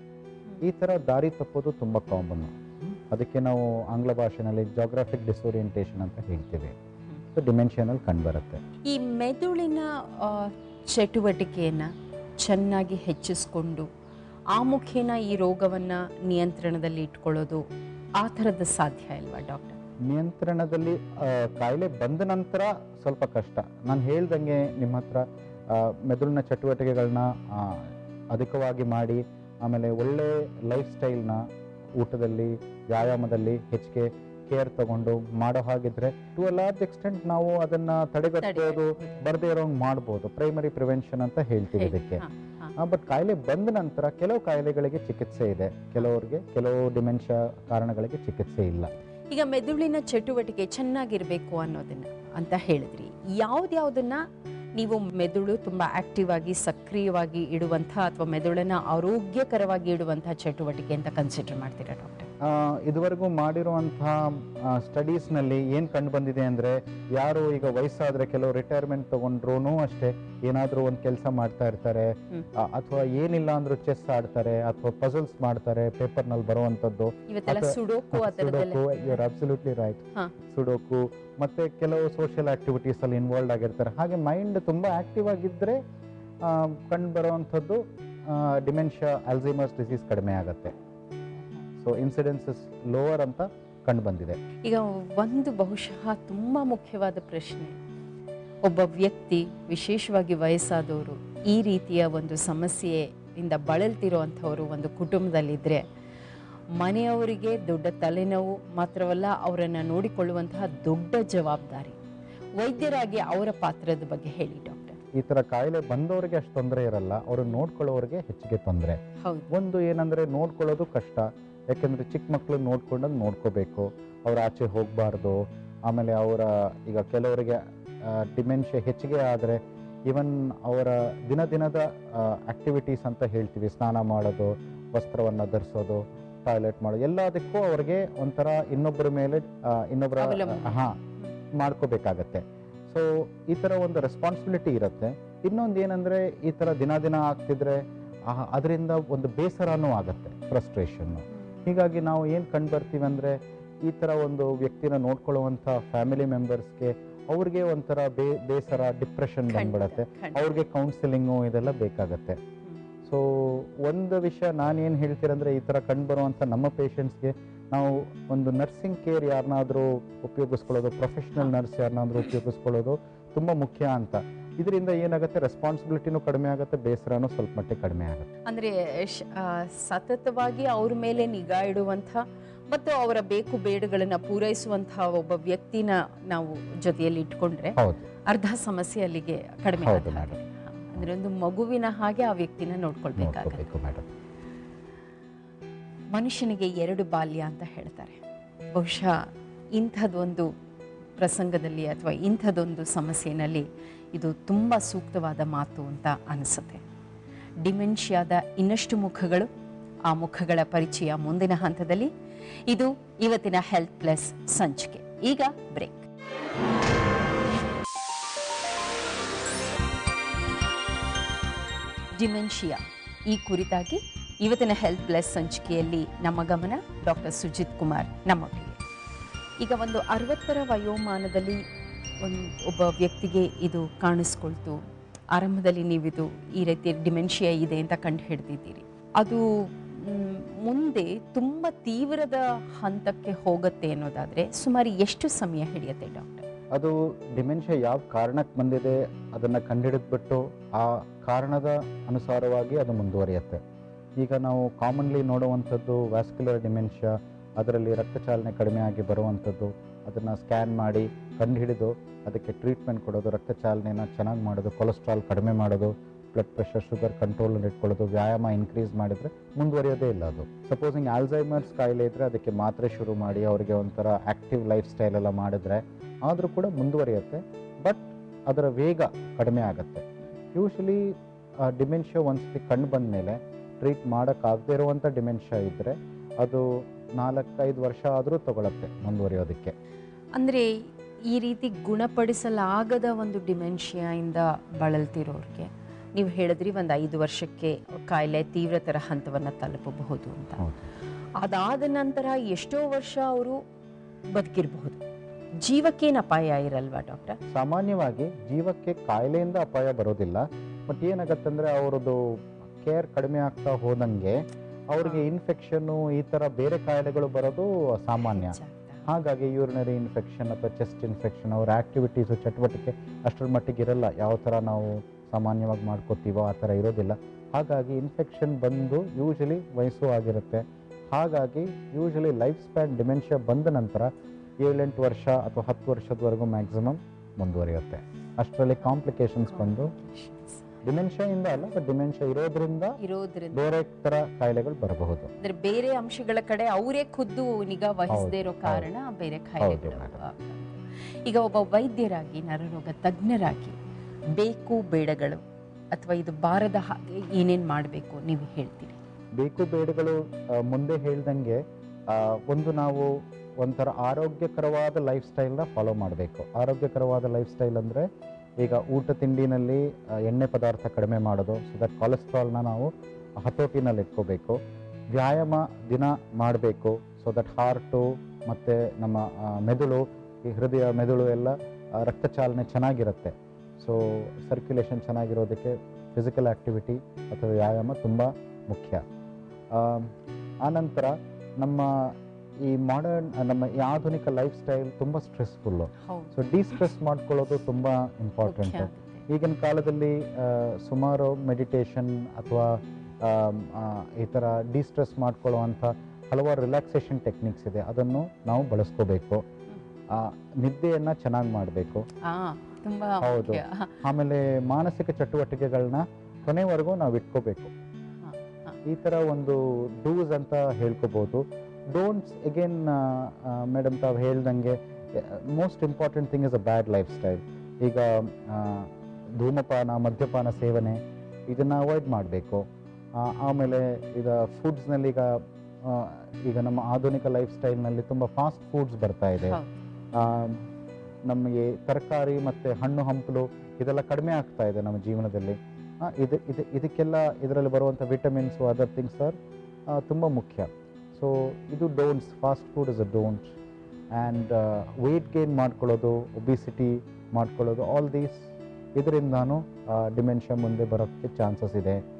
B: ಈ ಥರ ದಾರಿ ತಪ್ಪೋದು ತುಂಬ ಕಾಮನ್ ಅದಕ್ಕೆ ನಾವು ಆಂಗ್ಲ ಭಾಷೆನಲ್ಲಿ ಜಾಗ್ರಾಫಿಕ್ ಡಿಸೋರಿಯಂಟೇಷನ್ ಅಂತ ಹೇಳ್ತೀವಿ ಸೊ ಡಿಮೆನ್ಷನಲ್ಲಿ ಕಂಡುಬರುತ್ತೆ
A: ಈ ಮೆದುಳಿನ ಆ, ಚಟುವಟಿಕೆಯನ್ನು ಚೆನ್ನಾಗಿ ಹೆಚ್ಚಿಸ್ಕೊಂಡು ಆ ಮುಖೇನ ಈ ರೋಗವನ್ನು ನಿಯಂತ್ರಣದಲ್ಲಿ ಇಟ್ಕೊಳ್ಳೋದು ಆ ಥರದ್ದು ಸಾಧ್ಯ ಇಲ್ವಾ ಡಾಕ್ಟರ್
B: ನಿಯಂತ್ರಣದಲ್ಲಿ ಆ, ಕಾಯಿಲೆ ಬಂದ ನಂತರ ಸ್ವಲ್ಪ ಕಷ್ಟ ನಾನು ಹೇಳ್ದಂಗೆ ನಿಮ್ಮ ಹತ್ರ ಆ, ಮೆದುಳಿನ ಚಟುವಟಿಕೆಗಳನ್ನ ಆ, ಅಧಿಕವಾಗಿ ಮಾಡಿ ಆಮೇಲೆ ಒಳ್ಳೆ ಲೈಫ್ ಸ್ಟೈಲ್ನ ಊಟದಲ್ಲಿ ವ್ಯಾಯಾಮದಲ್ಲಿ ಹೆಚ್ಚಿಗೆ ಕೇರ್ ತಗೊಂಡು ಮಾಡೋ ಹಾಗಿದ್ರೆ ಟು ಅ ಲಾರ್ಜ್ ಎಕ್ಸ್ಟೆಂಟ್ ನಾವು ಅದನ್ನ ತಡೆಗಟ್ಟಬಹುದು ಬರದೇ ಇರೋಂಗ್ ಮಾಡ್ಬೋದು ಪ್ರೈಮರಿ ಪ್ರಿವೆನ್ಷನ್ ಅಂತ ಹೇಳ್ತೀವಿ ಇದಕ್ಕೆ ಬಟ್ ಕಾಯಿಲೆ ಬಂದ ನಂತರ ಕೆಲವು ಕಾಯಿಲೆಗಳಿಗೆ ಚಿಕಿತ್ಸೆ ಇದೆ ಕೆಲವರಿಗೆ ಕೆಲವು ಡಿಮೆನ್ಷಿಯಾ ಕಾರಣಗಳಿಗೆ ಚಿಕಿತ್ಸೆ ಇಲ್ಲ
A: ಈಗ ಮೆದುಳಿನ ಚಟುವಟಿಕೆ ಚೆನ್ನಾಗಿರಬೇಕು ಅನ್ನೋದನ್ನ ಅಂತ ಹೇಳಿದ್ರಿ ಯಾವ್ದ್ಯಾವ್ದನ್ನ ನೀವು ಮೆದುಳು ತುಂಬಾ ಆಕ್ಟಿವ್ ಆಗಿ ಸಕ್ರಿಯವಾಗಿ ಇಡುವಂಥ ಅಥವಾ ಮೆದುಳನ್ನ ಆರೋಗ್ಯಕರವಾಗಿ ಇಡುವಂಥ ಚಟುವಟಿಕೆ ಅಂತ ಕನ್ಸಿಡರ್ ಮಾಡ್ತೀರಾ ಡಾಕ್ಟರ್
B: ಆ, ಇದುವರೆಗೂ ಮಾಡಿರುವಂತಹ ಸ್ಟಡೀಸ್ನಲ್ಲಿ ಏನು ಕಂಡು ಬಂದಿದೆ ಅಂದರೆ ಯಾರು ಈಗ ವಯಸ್ಸಾದರೆ ಕೆಲವು ರಿಟೈರ್ಮೆಂಟ್ ತೊಗೊಂಡ್ರೂ ಅಷ್ಟೇ ಏನಾದರೂ ಒಂದು ಕೆಲಸ ಮಾಡ್ತಾ ಇರ್ತಾರೆ
A: ಹ್ಮ್.
B: ಅಥವಾ ಏನಿಲ್ಲ ಅಂದ್ರೂ ಚೆಸ್ ಆಡ್ತಾರೆ ಅಥವಾ ಪಜಲ್ಸ್ ಮಾಡ್ತಾರೆ ಪೇಪರ್ನಲ್ಲಿ ಬರುವಂಥದ್ದು
A: ಇವತ್ತೆಲ್ಲ
B: ಅಥವಾ-
A: ಸುಡೋಕು ಆ ಥರದ್ದೆಲ್ಲ
B: ಸುಡೋಕು ಯುವರ್ ಅಬ್ಸಲ್ಯೂಟ್ಲಿ ರೈಟ್
A: ಹಾ.
B: ಸುಡೋಕು ಮತ್ತೆ ಕೆಲವು ಸೋಷಿಯಲ್ ಆಕ್ಟಿವಿಟೀಸ್ ಅಲ್ಲಿ ಇನ್ವಾಲ್ವ್ ಆಗಿರ್ತಾರೆ ಹಾಗೆ ಮೈಂಡ್ ತುಂಬಾ ಆಕ್ಟಿವ್ ಆಗಿದ್ರೆ ಕಂಡು ಬರುವಂಥದ್ದು ಡಿಮೆನ್ಷಿಯಾ ಅಲ್ಝೈಮರ್ಸ್ ಡಿಸೀಸ್ ಕಡಿಮೆ ಆಗುತ್ತೆ ಸೊ ಇನ್ಸಿಡೆನ್ಸಸ್ ಲೋವರ್ ಅಂತ ಕಂಡು ಬಂದಿದೆ
A: ಈಗ ಒಂದು ಬಹುಶಃ ತುಂಬ ಮುಖ್ಯವಾದ ಪ್ರಶ್ನೆ ಒಬ್ಬ ವ್ಯಕ್ತಿ ವಿಶೇಷವಾಗಿ ವಯಸ್ಸಾದವರು ಈ ರೀತಿಯ ಒಂದು ಸಮಸ್ಯೆಯಿಂದ ಬಳಲ್ತಿರುವಂಥವರು ಒಂದು ಕುಟುಂಬದಲ್ಲಿದ್ದರೆ ಮನೆಯವರಿಗೆ ದೊಡ್ಡ ತಲೆನೋವು ಮಾತ್ರವಲ್ಲ ಅವರನ್ನು ನೋಡಿಕೊಳ್ಳುವಂತಹ ದೊಡ್ಡ ಜವಾಬ್ದಾರಿ ವೈದ್ಯರಾಗಿ ಅವರ ಪಾತ್ರದ ಬಗ್ಗೆ ಹೇಳಿ ಡಾಕ್ಟರ್
B: ಈ ತರ ಕಾಯಿಲೆ ಬಂದವರಿಗೆ ಅಷ್ಟು ತೊಂದರೆ ಇರಲ್ಲ ಅವರು ನೋಡ್ಕೊಳ್ಳೋರಿಗೆ ಹೆಚ್ಚಿಗೆ ತೊಂದರೆ
A: ಹೌದು
B: ಒಂದು ಏನಂದ್ರೆ ನೋಡ್ಕೊಳ್ಳೋದು ಕಷ್ಟ ಯಾಕೆಂದ್ರೆ ಚಿಕ್ಕ ಮಕ್ಕಳು ನೋಡ್ಕೊಂಡಂಗೆ ನೋಡ್ಕೋಬೇಕು ಅವ್ರ ಆಚೆ ಹೋಗಬಾರ್ದು ಆಮೇಲೆ ಅವರ ಈಗ ಕೆಲವರಿಗೆ ಡಿಮೆನ್ಷಿಯಾ ಹೆಚ್ಚಿಗೆ ಆದರೆ ಈವನ್ ಅವರ ದಿನ ದಿನದ ಆಕ್ಟಿವಿಟೀಸ್ ಅಂತ ಹೇಳ್ತೀವಿ ಸ್ನಾನ ಮಾಡೋದು ವಸ್ತ್ರವನ್ನು ಧರಿಸೋದು ಟಾಯ್ಲೆಟ್ ಮಾಡೋದು ಎಲ್ಲದಕ್ಕೂ ಅವ್ರಿಗೆ ಒಂಥರ ಇನ್ನೊಬ್ಬರ ಮೇಲೆ ಆ, ಇನ್ನೊಬ್ಬರ
A: ಅವಲಂಬನೆ.
B: ಹಾ ಮಾಡ್ಕೋಬೇಕಾಗತ್ತೆ ಸೊ ಈ ಥರ ಒಂದು ರೆಸ್ಪಾನ್ಸಿಬಿಲಿಟಿ ಇರುತ್ತೆ ಇನ್ನೊಂದು ಏನಂದ್ರೆ ಈ ಥರ ದಿನ ದಿನ ಆಗ್ತಿದ್ರೆ ಅದರಿಂದ ಒಂದು ಬೇಸರನೂ ಆಗುತ್ತೆ ಫ್ರಸ್ಟ್ರೇಷನ್ನು ಹೀಗಾಗಿ ನಾವು ಏನು ಕಂಡು ಬರ್ತೀವಿ ಅಂದರೆ ಈ ಥರ ಒಂದು ವ್ಯಕ್ತಿನ ನೋಡ್ಕೊಳ್ಳುವಂಥ ಫ್ಯಾಮಿಲಿ ಮೆಂಬರ್ಸ್ಗೆ ಅವ್ರಿಗೆ ಒಂಥರ ಬೇ ಬೇಸರ ಡಿಪ್ರೆಷನ್
A: ಖಂಡಿತ,
B: ಬಂದ್ಬಿಡತ್ತೆ
A: ಖಂಡಿತ.
B: ಅವ್ರಿಗೆ ಕೌನ್ಸಿಲಿಂಗು ಇದೆಲ್ಲ ಬೇಕಾಗತ್ತೆ ಸೊ ಸೊ ಒಂದು ವಿಷಯ ನಾನೇನು ಹೇಳ್ತೀರಂದ್ರೆ ಈ ಥರ ಕಂಡುಬರುವಂಥ ನಮ್ಮ ಪೇಷಂಟ್ಸ್ಗೆ ನಾವು ಒಂದು ನರ್ಸಿಂಗ್ ಕೇರ್ ಯಾರನ್ನಾದರೂ ಉಪಯೋಗಿಸ್ಕೊಳ್ಳೋದು ಪ್ರೊಫೆಷ್ನಲ್ ನರ್ಸ್ ಯಾರನ್ನಾದ್ರೂ ಉಪಯೋಗಿಸ್ಕೊಳ್ಳೋದು ತುಂಬ ಮುಖ್ಯ ಅಂತ ಇದರಿಂದ ಏನಾಗುತ್ತೆ ರೆಸ್ಪಾನ್ಸಿಬಿಲಿಟಿನೂ ಕಡಿಮೆ ಆಗುತ್ತೆ ಬೇಸರನೂ ಸ್ವಲ್ಪ ಮಟ್ಟಿಗೆ ಕಡಿಮೆ ಆಗುತ್ತೆ
A: ಅಂದ್ರೆ ಶ್- ಆ, ಸತತವಾಗಿ ಅವ್ರ ಮೇಲೆ ನಿಗಾ ಇಡುವಂಥ ಮತ್ತು ಅವರ ಬೇಕು ಬೇಡುಗಳನ್ನ ಪೂರೈಸುವಂತಹ ಒಬ್ಬ ವ್ಯಕ್ತಿನ ನಾವು ಜೊತೆಯಲ್ಲಿ ಇಟ್ಕೊಂಡ್ರೆ
B: ಹೌದು
A: ಅರ್ಧ ಸಮಸ್ಯೆ ಅಲ್ಲಿಗೆ ಕಡಿಮೆ
B: ಹೌದು
A: ಆದ ಹಾಗೆ. ಅಂದ್ರೆ ಒಂದು ಮಗುವಿನ ಹಾಗೆ ಆ ವ್ಯಕ್ತಿನ ನೋಡ್ಕೊಳ್ಬೇಕಾಗತ್ತೆ
B: ನೋಡ್ಕೋಬೇಕು ಮೇಡಮ್
A: ಮನುಷ್ಯನಿಗೆ ಎರಡು ಬಾಲ್ಯ ಅಂತ ಹೇಳ್ತಾರೆ ಬಹುಶಃ ಇಂಥದ್ದೊಂದು ಪ್ರಸಂಗದಲ್ಲಿ ಅಥವಾ ಇಂಥದ್ದೊಂದು ಸಮಸ್ಯೆನಲ್ಲಿ ಇದು ತುಂಬ ಸೂಕ್ತವಾದ ಮಾತು ಅಂತ ಅನಿಸುತ್ತೆ ಡಿಮೆನ್ಷಿಯಾದ ಇನ್ನಷ್ಟು ಮುಖಗಳು ಆ ಮುಖಗಳ ಪರಿಚಯ ಮುಂದಿನ ಹಂತದಲ್ಲಿ ಇದು ಇವತ್ತಿನ ಹೆಲ್ತ್ ಪ್ಲಸ್ ಸಂಚಿಕೆ ಈಗ ಬ್ರೇಕ್ ಡಿಮೆನ್ಷಿಯಾ ಈ ಕುರಿತಾಗಿ ಇವತ್ತಿನ ಹೆಲ್ತ್ ಪ್ಲಸ್ ಸಂಚಿಕೆಯಲ್ಲಿ ನಮ್ಮ ಗಮನ ಡಾಕ್ಟರ್ ಸುಜಿತ್ ಕುಮಾರ್ ನಮ್ಮೊಟ್ಟಿಗೆ ಈಗ ಒಂದು ಅರವತ್ತರ ವಯೋಮಾನದಲ್ಲಿ ಒಂದು ಒಬ್ಬ ವ್ಯಕ್ತಿಗೆ ಇದು ಕಾಣಿಸ್ಕೊಳ್ತು ಆರಂಭದಲ್ಲಿ ನೀವಿದು ಈ ರೀತಿ ಡಿಮೆನ್ಷಿಯಾ ಇದೆ ಅಂತ ಕಂಡು ಹಿಡ್ದಿದ್ದೀರಿ ಅದು ಮ್, ಮುಂದೆ ತುಂಬ ತೀವ್ರದ ಹಂತಕ್ಕೆ ಹೋಗುತ್ತೆ ಅನ್ನೋದಾದರೆ ಸುಮಾರು ಎಷ್ಟು ಸಮಯ ಹಿಡಿಯುತ್ತೆ ಡಾಕ್ಟರ್
B: ಅದು ಡಿಮೆನ್ಷಿಯಾ ಯಾವ ಕಾರಣಕ್ಕೆ ಬಂದಿದೆ ಅದನ್ನು ಕಂಡುಹಿಡಿದ್ಬಿಟ್ಟು ಆ ಕಾರಣದ ಅನುಸಾರವಾಗಿ ಅದು ಮುಂದುವರಿಯುತ್ತೆ ಈಗ ನಾವು ಕಾಮನ್ಲಿ ನೋಡುವಂಥದ್ದು ವ್ಯಾಸ್ಕ್ಯುಲರ್ ಡಿಮೆನ್ಷಿಯಾ ಅದರಲ್ಲಿ ರಕ್ತ ಚಾಲನೆ ಕಡಿಮೆ ಆಗಿ ಬರುವಂಥದ್ದು ಅದನ್ನು ಸ್ಕ್ಯಾನ್ ಮಾಡಿ ಕಂಡುಹಿಡಿದು ಅದಕ್ಕೆ ಟ್ರೀಟ್ಮೆಂಟ್ ಕೊಡೋದು ರಕ್ತ ಚಾಲನೆನ ಚೆನ್ನಾಗಿ ಮಾಡೋದು ಕೊಲೆಸ್ಟ್ರಾಲ್ ಕಡಿಮೆ ಮಾಡೋದು ಬ್ಲಡ್ ಪ್ರೆಷರ್ ಶುಗರ್ ಕಂಟ್ರೋಲಲ್ಲಿ ಇಟ್ಕೊಳ್ಳೋದು ವ್ಯಾಯಾಮ ಇನ್ಕ್ರೀಸ್ ಮಾಡಿದರೆ ಮುಂದುವರಿಯೋದೇ ಇಲ್ಲ ಅದು ಸಪೋಸಿಂಗ್ ಆಲ್ಝೈಮರ್ಸ್ ಕಾಯಿಲೆ ಇದ್ದರೆ ಅದಕ್ಕೆ ಮಾತ್ರೆ ಶುರು ಮಾಡಿ ಅವರಿಗೆ ಒಂಥರ ಆ್ಯಕ್ಟಿವ್ ಲೈಫ್ ಸ್ಟೈಲ್ ಎಲ್ಲ ಮಾಡಿದ್ರೆ ಆದರೂ ಕೂಡ ಮುಂದುವರಿಯುತ್ತೆ ಬಟ್ ಅದರ ವೇಗ ಕಡಿಮೆ ಆಗುತ್ತೆ ಯೂಶಲಿ ಡಿಮೆನ್ಷಿಯಾ ಒಂದ್ಸತಿ ಕಂಡು ಬಂದ ಮೇಲೆ ಟ್ರೀಟ್ ಮಾಡೋಕ್ಕಾಗದೇ ಇರುವಂಥ ಡಿಮೆನ್ಷಿಯಾ ಇದ್ದರೆ ಅದು ನಾಲ್ಕೈದು ವರ್ಷ ಆದರೂ ತಗೊಳತ್ತೆ ಮುಂದುವರಿಯೋದಕ್ಕೆ
A: ಅಂದರೆ ಈ ರೀತಿ ಗುಣಪಡಿಸಲಾಗದ ಒಂದು ಡಿಮೆನ್ಷಿಯಾಯಿಂದ ಬಳಲ್ತಿರೋರಿಗೆ ನೀವು ಹೇಳಿದ್ರಿ ಒಂದು ಐದು ವರ್ಷಕ್ಕೆ ಕಾಯಿಲೆ ತೀವ್ರತರ ಹಂತವನ್ನು ತಲುಪಬಹುದು ಅಂತ
B: ಹೌದು
A: ಅದಾದ ನಂತರ ಎಷ್ಟೋ ವರ್ಷ ಅವರು ಬದುಕಿರಬಹುದು ಜೀವಕ್ಕೇನು ಅಪಾಯ ಇರಲ್ವಾ ಡಾಕ್ಟರ್
B: ಸಾಮಾನ್ಯವಾಗಿ ಜೀವಕ್ಕೆ ಕಾಯಿಲೆಯಿಂದ ಅಪಾಯ ಬರೋದಿಲ್ಲ ಬಟ್ ಏನಾಗತ್ತಂದ್ರೆ ಅವರದ್ದು ಕೇರ್ ಕಡಿಮೆ ಆಗ್ತಾ ಹೋದಂಗೆ ಅವ್ರಿಗೆ ಇನ್ಫೆಕ್ಷನ್ನು ಈ ಥರ ಬೇರೆ ಕಾಯಿಲೆಗಳು ಬರೋದು ಸಾಮಾನ್ಯ ಹಾಗಾಗಿ ಯೂರಿನರಿ ಇನ್ಫೆಕ್ಷನ್ ಅಥವಾ ಚೆಸ್ಟ್ ಇನ್ಫೆಕ್ಷನ್ ಅವರ ಆ್ಯಕ್ಟಿವಿಟೀಸು ಚಟುವಟಿಕೆ ಅಷ್ಟರ ಮಟ್ಟಿಗೆ ಇರಲ್ಲ ಯಾವ ಥರ ನಾವು ಸಾಮಾನ್ಯವಾಗಿ ಮಾಡ್ಕೋತೀವೋ ಆ ಥರ ಇರೋದಿಲ್ಲ ಹಾಗಾಗಿ ಇನ್ಫೆಕ್ಷನ್ ಬಂದು ಯೂಶಲಿ ವಯಸ್ಸು ಆಗಿರುತ್ತೆ ಹಾಗಾಗಿ ಯೂಶಲಿ ಲೈಫ್ ಸ್ಪ್ಯಾನ್ ಡಿಮೆನ್ಷಿಯಾ ಬಂದ ನಂತರ ಏಳೆಂಟು ವರ್ಷ ಅಥವಾ ಹತ್ತು ವರ್ಷದವರೆಗೂ ಮ್ಯಾಕ್ಸಿಮಮ್ ಮುಂದುವರಿಯುತ್ತೆ ಅಷ್ಟರಲ್ಲಿ ಕಾಂಪ್ಲಿಕೇಶನ್ಸ್ ಬಂದು ಡಿಮೆನ್ಷಿಯಾಯಿಂದ ಅಲ್ಲ ಬಟ್ ಡಿಮೆನ್ಷಿಯಾ ಇರೋದ್ರಿಂದ
A: ಇರೋದ್ರಿಂದ
B: ಬೇರೆ ಥರ ಕಾಯಿಲೆಗಳು ಬರಬಹುದು
A: ಅಂದ್ರೆ ಬೇರೆ ಅಂಶಗಳ ಕಡೆ ಅವರೇ ಖುದ್ದು ನಿಗಾ ವಹಿಸದೇ ಇರೋ
B: ಹೌದು,
A: ಕಾರಣ ಬೇರೆ ಕಾಯಿಲೆಗಳು
B: madam.
A: ಆಗ್ತವೆ. ಈಗ ಒಬ್ಬ ವೈದ್ಯರಾಗಿ ನರರೋಗ ತಜ್ಞರಾಗಿ ಬೇಕು ಬೇಡಗಳು ಅಥವಾ ಇದು ಬಾರದ ಹಾಗೆ ಏನೇನ್ ಮಾಡಬೇಕು ನೀವು ಹೇಳ್ತೀರಿ
B: ಬೇಕು ಬೇಡಗಳು ಆ, ಮುಂದೆ ಹೇಳ್ದಂಗೆ ಆ, ಒಂದು ನಾವು ಒಂಥರ ಆರೋಗ್ಯಕರವಾದ ಲೈಫ್ ಸ್ಟೈಲ್ನ ಫಾಲೋ ಮಾಡಬೇಕು ಆರೋಗ್ಯಕರವಾದ ಲೈಫ್ ಸ್ಟೈಲ್ ಅಂದರೆ ಈಗ ಊಟ ತಿಂಡಿನಲ್ಲಿ ಆ, ಎಣ್ಣೆ ಪದಾರ್ಥ ಕಡಿಮೆ ಮಾಡೋದು ಸೊ ದಟ್ ಕೊಲೆಸ್ಟ್ರಾಲ್ನ ನಾವು ಹತೋಟಿನಲ್ಲಿ ಇಟ್ಕೋಬೇಕು ವ್ಯಾಯಾಮ ದಿನ ಮಾಡಬೇಕು ಸೊ ದಟ್ ಹಾರ್ಟು ಮತ್ತು ನಮ್ಮ ಆ, ಮೆದುಳು ಈ ಹೃದಯ ಮೆದುಳು ಎಲ್ಲ ಆ, ರಕ್ತ ಚಾಲನೆ ಚೆನ್ನಾಗಿರುತ್ತೆ ಸೊ ಸರ್ಕ್ಯುಲೇಷನ್ ಚೆನ್ನಾಗಿರೋದಕ್ಕೆ ಫಿಸಿಕಲ್ ಆ್ಯಕ್ಟಿವಿಟಿ ಅಥವಾ ವ್ಯಾಯಾಮ ತುಂಬ ಮುಖ್ಯ ಆಮ್, ಆನಂತರ ನಮ್ಮ ಈ ಮಾಡರ್ನ್ ನಮ್ಮ ಈ ಆಧುನಿಕ ಲೈಫ್ ಸ್ಟೈಲ್ ತುಂಬ ಸ್ಟ್ರೆಸ್ಫುಲ್ಲು
A: ಹೌದು
B: ಸೊ ಡಿಸ್ಟ್ರೆಸ್ ಮಾಡ್ಕೊಳ್ಳೋದು ತುಂಬ ಇಂಪಾರ್ಟೆಂಟ್
A: ಮುಖ್ಯ ಆಗುತ್ತೆ.
B: ಈಗಿನ ಕಾಲದಲ್ಲಿ ಆ, ಸುಮಾರು ಮೆಡಿಟೇಷನ್ ಅಥವಾ ಆಮ್, ಆ, ಈ ಥರ ಡಿಸ್ಟ್ರೆಸ್ ಮಾಡ್ಕೊಳ್ಳುವಂಥ ಹಲವಾರು ರಿಲ್ಯಾಕ್ಸೇಷನ್ ಟೆಕ್ನಿಕ್ಸ್ ಇದೆ ಅದನ್ನು ನಾವು ಬಳಸ್ಕೋಬೇಕು ಆ, ನಿದ್ದೆಯನ್ನು ಚೆನ್ನಾಗಿ ಮಾಡಬೇಕು
A: ಆ ತುಂಬಾ
B: ಹೌದು.
A: ಮುಖ್ಯ
B: ಆಮೇಲೆ ಮಾನಸಿಕ ಚಟುವಟಿಕೆಗಳನ್ನ ಕೊನೆವರೆಗೂ ನಾವು ಇಟ್ಕೋಬೇಕು
A: ಹಾ, ಹಾ.
B: ಈ ಥರ ಒಂದು ಡೂಸ್ ಅಂತ ಹೇಳ್ಕೋಬೋದು ಡೋಂಟ್ಸ್ ಅಗೇನ್ ಮೇಡಮ್ ತಾವು ಹೇಳ್ದಂಗೆ most important thing is a bad lifestyle ಈಗ ಆ, ಧೂಮಪಾನ ಮದ್ಯಪಾನ ಸೇವನೆ ಇದನ್ನು ಅವಾಯ್ಡ್ ಮಾಡಬೇಕು ಆಮೇಲೆ ಈಗ ಫುಡ್ಸ್ನಲ್ಲಿ ಈಗ ಆ, ಈಗ ನಮ್ಮ ಆಧುನಿಕ ಲೈಫ್ ಸ್ಟೈಲ್ನಲ್ಲಿ ತುಂಬ ಫಾಸ್ಟ್ ಫುಡ್ಸ್ ಬರ್ತಾ ಇದೆ
A: ಹೌದು.
B: ಆ, ನಮಗೆ ತರಕಾರಿ ಮತ್ತು ಹಣ್ಣು ಹಂಪಲು ಇದೆಲ್ಲ ಕಡಿಮೆ ಆಗ್ತಾ ಇದೆ ನಮ್ಮ ಜೀವನದಲ್ಲಿ ಆ, ಇದು ಇದು ಇದಕ್ಕೆಲ್ಲ ಇದರಲ್ಲಿ ಬರುವಂಥ ವಿಟಮಿನ್ಸು ಅದರ್ ಥಿಂಗ್ಸ್ ಆರ್ ತುಂಬ ಮುಖ್ಯ ಸೊ ಇದು don'ts fast food is a don't and weight gain ಮಾಡ್ಕೊಳ್ಳೋದು ಒಬಿಸಿಟಿ ಮಾಡ್ಕೊಳ್ಳೋದು ಆಲ್ ದೀಸ್ ಇದರಿಂದಾನು ಡಿಮೆನ್ಷಿಯಾ ಮುಂದೆ ಬರೋಕ್ಕೆ ಚಾನ್ಸಸ್ ಇದೆ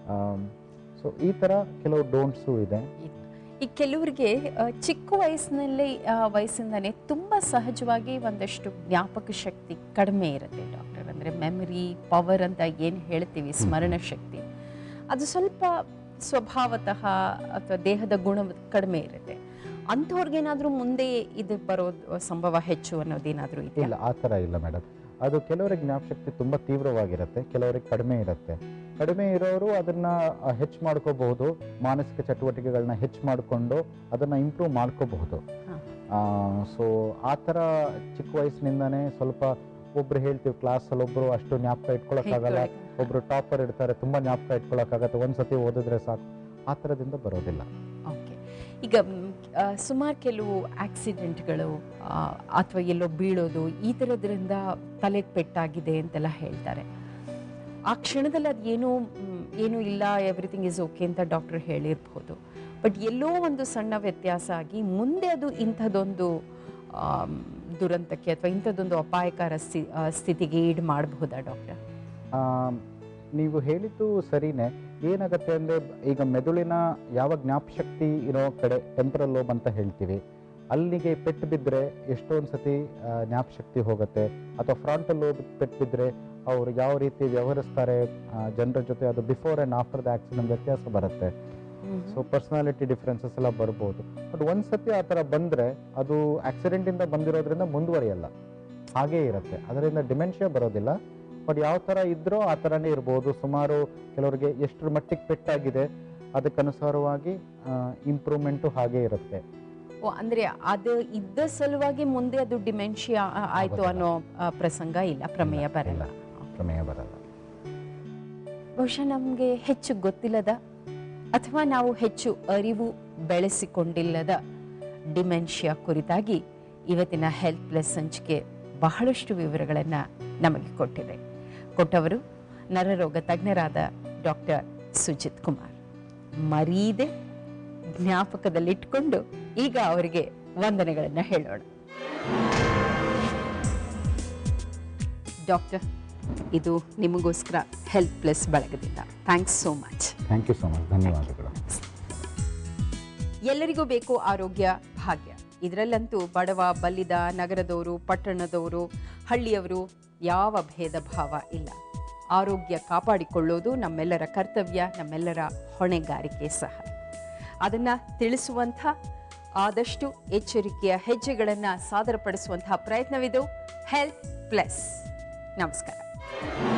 B: ಸೊ ಈ ಥರ ಕೆಲವು ಡೋಂಟ್ಸು ಇದೆ
A: ಈ ಕೆಲವರಿಗೆ ಆ, ಚಿಕ್ಕ ವಯಸ್ಸಿನಲ್ಲಿ ಆ, ವಯಸ್ಸಿಂದನೇ ತುಂಬ ಸಹಜವಾಗಿ ಒಂದಷ್ಟು ಜ್ಞಾಪಕ ಶಕ್ತಿ ಕಡಿಮೆ ಇರುತ್ತೆ ಡಾಕ್ಟರ್ ಅಂದರೆ ಮೆಮರಿ ಪವರ್ ಅಂತ ಏನು ಹೇಳ್ತೀವಿ ಸ್ಮರಣ ಶಕ್ತಿ ಅದು ಸ್ವಲ್ಪ ಸ್ವಭಾವತಃ ಅಥವಾ ದೇಹದ ಗುಣ ಕಡಿಮೆ ಇರುತ್ತೆ ಅಂಥವ್ರಿಗೇನಾದರೂ ಮುಂದೆ ಇದು ಬರೋದು ಸಂಭವ ಹೆಚ್ಚು ಅನ್ನೋದೇನಾದರೂ ಇದೆಯಾ
B: ಇಲ್ಲ ಆ ಥರ ಇಲ್ಲ ಮೇಡಮ್ ಅದು ಕೆಲವರಿಗೆ ಜ್ಞಾಪಶಕ್ತಿ ತುಂಬ ತೀವ್ರವಾಗಿರುತ್ತೆ ಕೆಲವರಿಗೆ ಕಡಿಮೆ ಇರುತ್ತೆ ಕಡಿಮೆ ಇರೋರು ಅದನ್ನ ಹೆಚ್ಚು ಮಾಡ್ಕೋಬಹುದು ಮಾನಸಿಕ ಚಟುವಟಿಕೆಗಳನ್ನ ಹೆಚ್ಚು ಮಾಡಿಕೊಂಡು ಅದನ್ನ ಇಂಪ್ರೂವ್ ಮಾಡ್ಕೋಬಹುದು
A: ಹಾ.
B: ಸೊ ಆ ಥರ ಚಿಕ್ಕ ವಯಸ್ಸಿನಿಂದನೇ ಸ್ವಲ್ಪ ಒಬ್ರು ಹೇಳ್ತೀವಿ ಕ್ಲಾಸಲ್ಲಿ ಒಬ್ರು ಅಷ್ಟು ಜ್ಞಾಪಕ ಇಟ್ಕೊಳಕ್ಕಾಗಲ್ಲ ಒಬ್ರು ಟಾಪರ್ ಇರ್ತಾರೆ ತುಂಬಾ ಜ್ಞಾಪಕ ಇಟ್ಕೊಳಕ್ಕಾಗತ್ತೆ ಒಂದ್ಸತಿ ಓದಿದ್ರೆ ಸಾಕು ಆ ಥರದಿಂದ ಬರೋದಿಲ್ಲ
A: ಓಕೆ ಈಗ ಸುಮಾರು ಕೆಲವು ಆಕ್ಸಿಡೆಂಟ್ಗಳು ಅಥವಾ ಎಲ್ಲೋ ಬೀಳೋದು ಈ ಥರದ್ರಿಂದ ತಲೆಗೆ ಪೆಟ್ಟಾಗಿದೆ ಅಂತೆಲ್ಲ ಹೇಳ್ತಾರೆ ಆ ಕ್ಷಣದಲ್ಲಿ ಅದು ಏನೂ ಮ್, ಏನೂ ಇಲ್ಲ ಎವ್ರಿಥಿಂಗ್ ಇಸ್ ಓಕೆ ಅಂತ ಡಾಕ್ಟರ್ ಹೇಳಿರ್ಬೋದು ಬಟ್ ಎಲ್ಲೋ ಒಂದು ಸಣ್ಣ ವ್ಯತ್ಯಾಸ ಆಗಿ ಮುಂದೆ ಅದು ಇಂಥದ್ದೊಂದು ಆಮ್, ದುರಂತಕ್ಕೆ ಅಥವಾ ಇಂಥದ್ದೊಂದು ಅಪಾಯಕಾರ ಸ್ಥಿ- ಆ, ಸ್ಥಿತಿಗೆ ಈಡ್ ಮಾಡಬಹುದಾ ಡಾಕ್ಟರ್
B: ಆ, ನೀವು ಹೇಳಿದ್ದು ಸರಿನೇ ಏನಾಗತ್ತೆ ಅಂದ್ರೆ ಈಗ ಮೆದುಳಿನ ಯಾವ ಜ್ಞಾಪಶಕ್ತಿ ಇರೋ ಕಡೆ ಟೆಂಪರಲ್ ಲೋಬ್ ಅಂತ ಹೇಳ್ತೀವಿ ಅಲ್ಲಿಗೆ ಪೆಟ್ಟು ಬಿದ್ದರೆ ಎಷ್ಟೊಂದು ಸತಿ ಆ, ಜ್ಞಾಪಶಕ್ತಿ ಹೋಗುತ್ತೆ ಅಥವಾ ಫ್ರಾಂಟಲ್ ಲೋಬ್ ಪೆಟ್ಟು ಬಿದ್ದರೆ ಅವರು ಯಾವ ರೀತಿ ವ್ಯವಹರಿಸ್ತಾರೆ ಜನರ ಜೊತೆ ಅದು before and after the accident ವ್ಯತ್ಯಾಸ ಬರುತ್ತೆ ಸೊ ಪರ್ಸನಾಲಿಟಿ ಡಿಫ್ರೆನ್ಸಸ್ ಎಲ್ಲ ಬರ್ಬೋದು ಬಟ್ ಒಂದ್ಸತಿ ಆ ಥರ ಬಂದರೆ ಅದು ಆಕ್ಸಿಡೆಂಟಿಂದ ಬಂದಿರೋದ್ರಿಂದ ಮುಂದುವರಿಯಲ್ಲ ಹಾಗೇ ಇರುತ್ತೆ ಅದರಿಂದ ಡಿಮೆನ್ಷಿಯಾ ಬರೋದಿಲ್ಲ ಬಟ್ ಯಾವ ಥರ ಇದ್ರೋ ಆ ಥರನೇ ಇರ್ಬೋದು ಸುಮಾರು ಕೆಲವರಿಗೆ ಎಷ್ಟರ ಮಟ್ಟಿಗೆ ಪೆಟ್ಟಾಗಿದೆ ಅದಕ್ಕನುಸಾರವಾಗಿ ಇಂಪ್ರೂವ್ಮೆಂಟು ಹಾಗೇ ಇರುತ್ತೆ
A: ಓ ಅಂದ್ರೆ ಅದು ಇದ್ದ ಸಲುವಾಗಿ ಮುಂದೆ ಅದು ಡಿಮೆನ್ಷಿಯಾ ಆಯ್ತು
B: ಆಗೋದಿಲ್ಲ.
A: ಅನ್ನೋ ಆ, ಪ್ರಸಂಗ ಇಲ್ಲ ಪ್ರಮೇಯ
B: ಇಲ್ಲ,
A: ಬರಲ್ಲ
B: ಪ್ರಮೇಯ ಬರಲ್ಲ
A: ಬಹುಶಃ ನಮಗೆ ಹೆಚ್ಚು ಗೊತ್ತಿಲ್ಲದ ಅಥವಾ ನಾವು ಹೆಚ್ಚು ಅರಿವು ಬೆಳೆಸಿಕೊಂಡಿಲ್ಲದ ಡಿಮೆನ್ಷಿಯಾ ಕುರಿತಾಗಿ ಇವತ್ತಿನ ಹೆಲ್ತ್ ಪ್ಲಸ್ ಸಂಚಿಕೆ ಬಹಳಷ್ಟು ವಿವರಗಳನ್ನು ನಮಗೆ ಕೊಟ್ಟಿದೆ ಕೊಟ್ಟವರು ನರರೋಗ ತಜ್ಞರಾದ ಡಾಕ್ಟರ್ ಸುಜಿತ್ ಕುಮಾರ್ ಮರೀದೆ ಜ್ಞಾಪಕದಲ್ಲಿಟ್ಕೊಂಡು ಈಗ ಅವರಿಗೆ ವಂದನೆಗಳನ್ನು ಹೇಳೋಣ ಡಾಕ್ಟರ್ ಇದು ನಿಮಗೋಸ್ಕರ ಹೆಲ್ತ್ ಪ್ಲಸ್ ಬಳಗದಿಂದ thanks so much
B: thank you so much ಧನ್ಯವಾದಗಳು
A: ಎಲ್ಲರಿಗೂ ಬೇಕು ಆರೋಗ್ಯ ಭಾಗ್ಯ ಇದರಲ್ಲಂತೂ ಬಡವ ಬಲ್ಲಿದ ನಗರದವರು ಪಟ್ಟಣದವರು ಹಳ್ಳಿಯವರು ಯಾವ ಭೇದ ಭಾವ ಇಲ್ಲ ಆರೋಗ್ಯ ಕಾಪಾಡಿಕೊಳ್ಳೋದು ನಮ್ಮೆಲ್ಲರ ಕರ್ತವ್ಯ ನಮ್ಮೆಲ್ಲರ ಹೊಣೆಗಾರಿಕೆ ಸಹ ಅದನ್ನು ತಿಳಿಸುವಂಥ ಆದಷ್ಟು ಎಚ್ಚರಿಕೆಯ ಹೆಜ್ಜೆಗಳನ್ನು ಸಾದರಪಡಿಸುವಂತಹ ಪ್ರಯತ್ನವಿದು ಹೆಲ್ತ್ ಪ್ಲಸ್ ನಮಸ್ಕಾರ